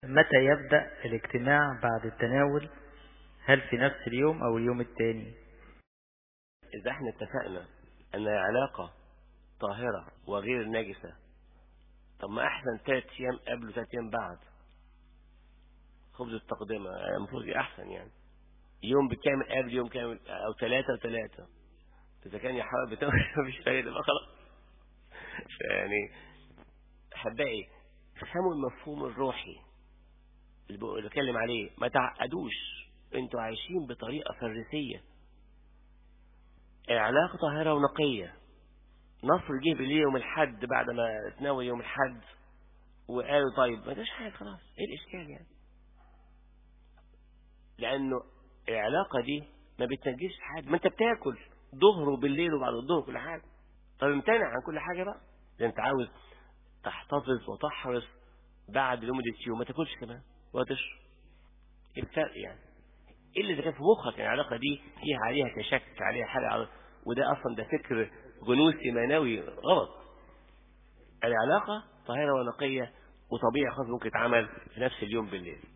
متى يبدأ الاجتماع بعد التناول هل في نفس اليوم أو اليوم الثاني إذا احنا اتفقنا أن العلاقة طاهرة وغير نجسة طب ما أحسن ثلاث أيام قبل وثلاث أيام بعد خبز التقدمة المفروض أحسن يعني يوم بالكامل قبل يوم كامل أو ثلاثة وثلاثة إذا كان يا حبايبي بتاعي مفيش فايدة بقى خلاص يعني أحبائي فهموا المفهوم الروحي اللي بتكلم عليه ما تعقدوش انتوا عايشين بطريقة فريسية العلاقة طاهرة ونقية نصر جه بالليل يوم الحد بعد ما تناول يوم الحد وقالوا طيب ما جاش حاجة خلاص ايه الاشكال يعني لانه العلاقة دي ما بتنجيش حاجة ما انت بتاكل ظهر وبالليل وبعد الظهر كل حاجة طب امتنع عن كل حاجة بقى ده انت عاوز تحتفظ وتحرص بعد لمدة يوم ما تاكلش كمان ولا تشرب ايه الفرق يعني ايه اللي كان في مخك العلاقة دي فيها عليها تشك عليها حاجة وده اصلا ده فكر جنوسي مانوي غلط العلاقة طاهرة ونقية وطبيعي خاص ممكن تتعمل في نفس اليوم بالليل